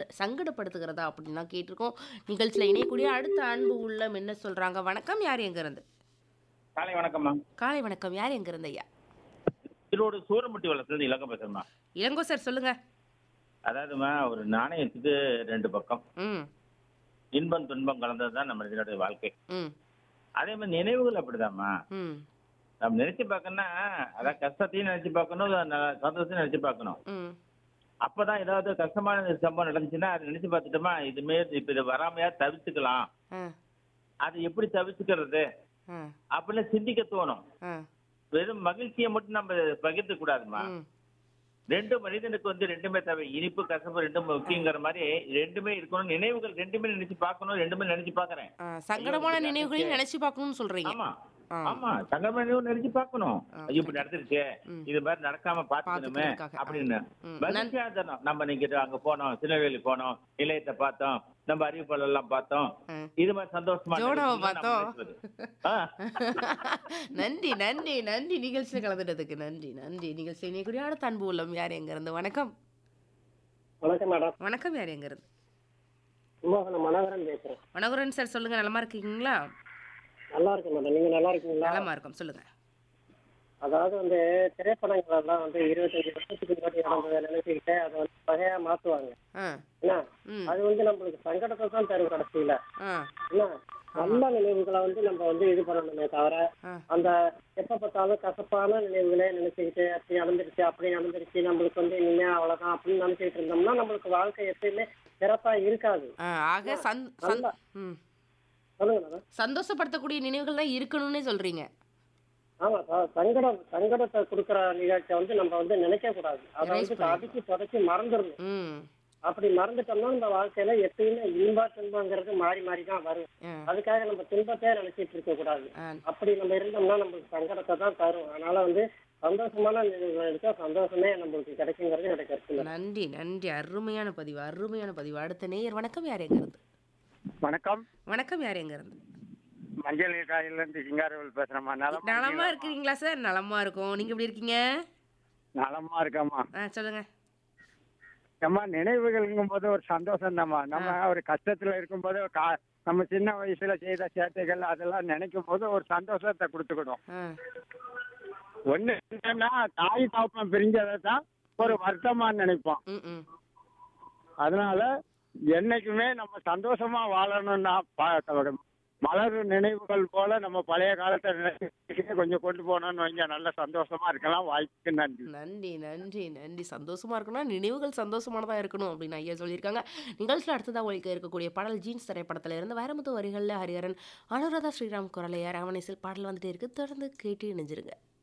சங்கடப்படுத்துகிறதா அப்படின்னு தான் கேட்டிருக்கோம் நிகழ்ச்சியில் இணையக்கூடிய அடுத்த அன்பு உள்ளம் என்ன சொல்றாங்க வணக்கம் யார் எங்க இருந்து காலை வணக்கம்மா காலை வணக்கம் யார் எங்க இருந்து ஐயா ஈரோடு சூரமுட்டி வளத்துல இலக்க பேசுறேம்மா இளங்கோ சார் சொல்லுங்க அதாவதுமா ஒரு நாணயத்துக்கு ரெண்டு பக்கம் ம் இன்பம் துன்பம் கலந்தது தான் நம்ம இதனுடைய வாழ்க்கை ம் அதே மாதிரி நினைவுகள் அப்படிதாம்மா ம் நம்ம நினைச்சு பார்க்கணும்னா அதான் கஷ்டத்தையும் நினைச்சு பார்க்கணும் ந- சந்தோஷத்தையும் நினைச்சு பார்க்கணும் ம் அப்பதான் ஏதாவது கஷ்டமான சம்பவம் நடந்துச்சுன்னா அதை நினைச்சு பார்த்துட்டோமா இதுமே இப்ப இது வராமையா தவிர்த்துக்கலாம் ஆ அது எப்படி தவிர்த்துக்கிறது ஆ அப்படின்னு சிந்திக்க தோணும் ஆ வெறும் மகிழ்ச்சியை மட்டும் நம்ம பகிர்ந்து கூடாதுமா ம் ரெண்டு மனிதனுக்கு வந்து ரெண்டுமே தேவை இனிப்பு கசப்பு ரெண்டும் முக்கியங்கிற மாதிரி ரெண்டுமே இருக்கணும் நினைவுகள் ரெண்டுமே நினைச்சு பார்க்கணும் ரெண்டுமே நினைச்சு பார்க்கறேன் ஆ, சங்கடமான நினைவுகளையும் நினைச்சு பார்க்கணும்னு சொல்றீங்க ஆமா ஆ. ஆமா சங்கடமான நினைவு நினைச்சு பார்க்கணும் ஆ, ஐயோ, இப்படி நடந்துருச்சு ம். இது மாதிரி நடக்காம பாத்துக்கணுமே பாத்துக்கிறதுக்காக. அப்படின்னு ம். மகிழ்ச்சியா தரணும் நம்ம நீங்க அங்க போனோம் திருநெல்வேலி போனோம் நிலையத்தை பார்த்தோம் நம்ம அறிவிப்பாளர் எல்லாம் பார்த்தோம் ம். இது மாதிரி சந்தோஷமா ஜோடாவை நினைச்சு நம்ம பார்த்தோம். பேசுவது. ஆ. நன்றி நன்றி நன்றி நிகழ்ச்சியில் கலந்துட்டதுக்கு நன்றி நன்றி நிகழ்ச்சி இணையக்கூடிய அடுத்த அன்பு உள்ளம் யார் எங்க இருந்து வணக்கம் வணக்கம் மேடம் வணக்கம் யார் எங்க இருந்து கும்பகோணம் மனோகரன் பேசுறேன் மனோகரன் சார் சொல்லுங்க நலமா இருக்கீங்களா நல்லா இருக்கேன் மேடம் நீங்க நல்லா இருக்கீங்களா நலமா இருக்கும் சொல்லுங்க அதாவது வந்து திரைப்படங்கள் எல்லாம் வந்து இருபத்தஞ்சு வருஷத்துக்கு முன்னாடி நடந்ததை நினைச்சுக்கிட்டு அதை வந்து வகையா மாத்துவாங்க ஆ என்ன ம் அது வந்து நம்மளுக்கு சங்கடத்தை தான் தரும் கடைசியில ஆ என்ன நல்ல நினைவுகளை வந்து நம்ம வந்து இது பண்ணணுமே தவிர ஆ. அந்த எப்ப பார்த்தாலும் கசப்பான நினைவுகளே நினைச்சுக்கிட்டு அப்படி நடந்துருச்சு அப்படி நடந்துருச்சு நம்மளுக்கு வந்து இனிமே அவ்வளவுதான் அப்படின்னு நினைச்சுக்கிட்டு இருந்தோம்னா நம்மளுக்கு வாழ்க்கை எப்பயுமே சிறப்பா இருக்காது ஆ, ஆக சந் சந் நல்லா. ம் சொல்லுங்க மேடம் சந்தோஷப்படுத்தக்கூடிய நினைவுகள் தான் இருக்கணும்னே சொல்றீங்க ஆமா ச- சங்கடம் சங்கடத்தை கொடுக்குற நிகழ்ச்சியை வந்து நம்ம வந்து நினைக்க கூடாது அதை Erase வந்து பண்ணிடணும். அடிச்சு புதைச்சி மறந்துடணும் ம் அப்படி மறந்துட்டோம்னா இந்த வாழ்க்கையில எப்பயுமே இன்பா துன்பங்கிறது மாறி மாறி தான் வரும் ஆ, அதுக்காக நம்ம துன்பத்தையே நினைச்சிட்டு இருக்க கூடாது ஆ, அப்படி நம்ம இருந்தோம்னா நம்மளுக்கு சங்கடத்தை தான் தரும் அதனால வந்து சந்தோஷமான நிகழ்வுகள் எடுத்தா சந்தோஷமே நம்மளுக்கு கிடைக்குங்கிறது எனக்கு கருத்து நன்றி நன்றி அருமையான பதிவு அருமையான பதிவு அடுத்த நேயர் வணக்கம் யார் எங்க இருந்து வணக்கம் வணக்கம் யார் எங்க இருந்து மஞ்சள் காயில இருந்து சிங்காரவேல் பேசுறேம்மா நலமா நலமா இருக்கீங்களா? இருக்கிறீங்களா சார் நலமா இருக்கும் நீங்க எப்படி இருக்கீங்க நலமா இருக்கம்மா ஆ சொல்லுங்க அம்மா நினைவுகள்ங்கும் போது ஒரு சந்தோஷம் தாம்மா நம்ம ஒரு கஷ்டத்துல இருக்கும்போது கா- நம்ம சின்ன வயசுல செய்த சேட்டைகள் அதெல்லாம் நினைக்கும் போது ஒரு சந்தோஷத்தை கொடுத்துக்கிடும் ஆ ஒண்ணு என்னன்னா தாய் தாப்பம் பிரிஞ்சதை தான் ஒரு வருத்தமா நினைப்போம் ம் ம் அதனால என்னைக்குமே நம்ம சந்தோஷமா வாழணும்னா ப- மலர் நினைவுகள் போல நம்ம பழைய காலத்தை நினைச்சு கொஞ்சம் கொண்டு போனோம்னு வைங்க நல்ல சந்தோஷமா இருக்கலாம் வாய்ப்புக்கு நன்றி நன்றி நன்றி நன்றி சந்தோஷமா இருக்கணும்னா நினைவுகள் சந்தோஷமானதா இருக்கணும் அப்படின்னு ஐயா சொல்லியிருக்காங்க நிகழ்ச்சியில் அடுத்ததாக ஒழிக்க இருக்கக்கூடிய பாடல் ஜீன்ஸ் திரைப்படத்துல இருந்து வைரமுத்து வரிகளில் ஹரிஹரன் அனுராதா ஸ்ரீராம் குரலையார் அவனிசில் பாடல் வந்துட்டே இருக்கு தொடர்ந்து கேட்டு இணைஞ்சிருங்க